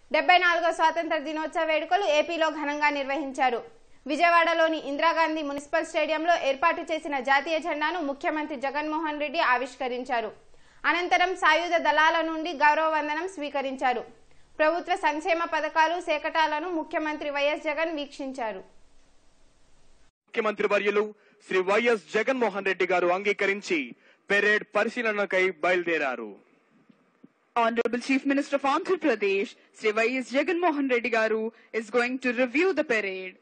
డెబ్బై నాలుగో స్వాతంత్ర దినోత్సవ వేడుకలు ఏపీలో ఘనంగా నిర్వహించారు విజయవాడలోని ఇందిరాగాంధీ మున్సిపల్ స్టేడియంలో ఏర్పాటు చేసిన జాతీయ జెండాను ముఖ్యమంత్రి జగన్మోహన్ రెడ్డి ఆవిష్కరించారు అనంతరం సాయుధ దళాల నుండి గౌరవ వందనం స్వీకరించారు ప్రభుత్వ సంక్షేమ పథకాలు శేకటాలను ముఖ్యమంత్రి వైఎస్ జగన్ వీక్షించారు ముఖ్యమంత్రి వర్యులు శ్రీ వైఎస్ జగన్మోహన్ రెడ్డి గారు అంగీకరించి పెరేడ్ పరిశీలనకై బయలుదేరారు Honorable Chief Minister of Andhra Pradesh, Sri Y.S. Jagan Mohan Reddy Garu, is going to review the parade.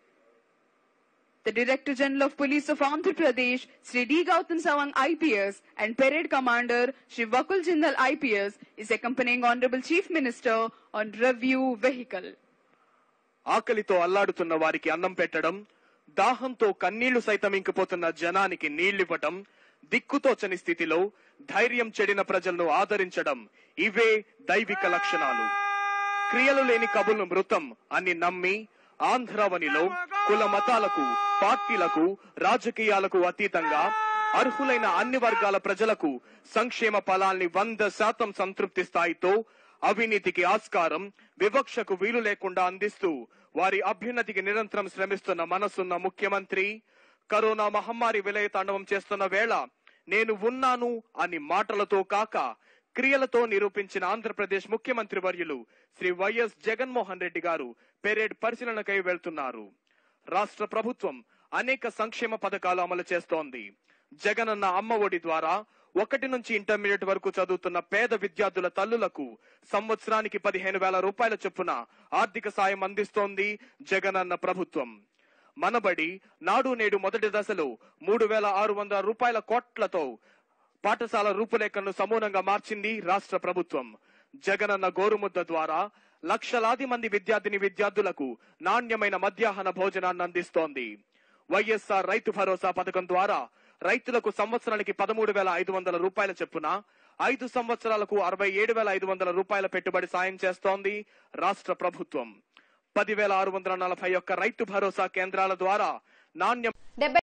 The Director General of Police of Andhra Pradesh, Sri D. Gautam Sawang IPS, and Parade Commander Sri Vakul Jindal IPS is accompanying Honorable Chief Minister on review vehicle. ఆకలితో అల్లాడుతున్న వారికి అన్నం పెట్టడం దాహంతో కన్నీళ్లు సైతం ఇంకిపోతున్న జనానికి నీళ్లివ్వటం దిక్కుతోచని స్థితిలో ధైర్యం చెడిన ప్రజలను ఆదరించడం ఇవే దైవిక లక్షణాలు క్రియలు లేని కబుల్ను మృతం అని నమ్మి ఆంధ్రావనిలో కుల మతాలకు పార్టీలకు రాజకీయాలకు అతీతంగా అర్హులైన అన్ని వర్గాల ప్రజలకు సంక్షేమ ఫలాల్ని వంద శాతం సంతృప్తి స్థాయితో అవినీతికి ఆస్కారం వివక్షకు వీలు లేకుండా అందిస్తూ వారి అభ్యున్నతికి నిరంతరం శ్రమిస్తున్న మనసున్న ముఖ్యమంత్రి కరోనా మహమ్మారి విలయ తాండవం చేస్తున్న వేళ నేను ఉన్నాను అని మాటలతో కాక క్రియలతో నిరూపించిన ఆంధ్రప్రదేశ్ ముఖ్యమంత్రి వర్యులు శ్రీ వైఎస్ జగన్మోహన్ రెడ్డి గారు పెరేడ్ పరిశీలనకై వెళ్తున్నారు రాష్ట్ర ప్రభుత్వం అనేక సంక్షేమ పథకాలు అమలు చేస్తోంది జగనన్న అమ్మ ఒడి ద్వారా ఒకటి నుంచి ఇంటర్మీడియట్ వరకు చదువుతున్న పేద విద్యార్థుల తల్లులకు సంవత్సరానికి పదిహేను వేల రూపాయల చొప్పున ఆర్థిక సాయం అందిస్తోంది జగనన్న ప్రభుత్వం మనబడి నాడు నేడు మొదటి దశలో మూడు వేల ఆరు వందల రూపాయల కోట్లతో పాఠశాల రూపురేఖలను సమూలంగా మార్చింది రాష్ట్ర ప్రభుత్వం జగనన్న గోరుముద్ద ద్వారా లక్షలాది మంది విద్యార్థిని విద్యార్థులకు నాణ్యమైన మధ్యాహ్న భోజనాన్ని అందిస్తోంది వైఎస్ఆర్ రైతు భరోసా పథకం ద్వారా రైతులకు సంవత్సరానికి పదమూడు వేల ఐదు వందల రూపాయల చొప్పున ఐదు సంవత్సరాలకు అరవై ఏడు వేల ఐదు వందల రూపాయల పెట్టుబడి సాయం చేస్తోంది రాష్ట్ర ప్రభుత్వం పదివేల ఆరు వందల నలభై ఒక్క రైతు భరోసా కేంద్రాల ద్వారా నాణ్యం డెబ్బై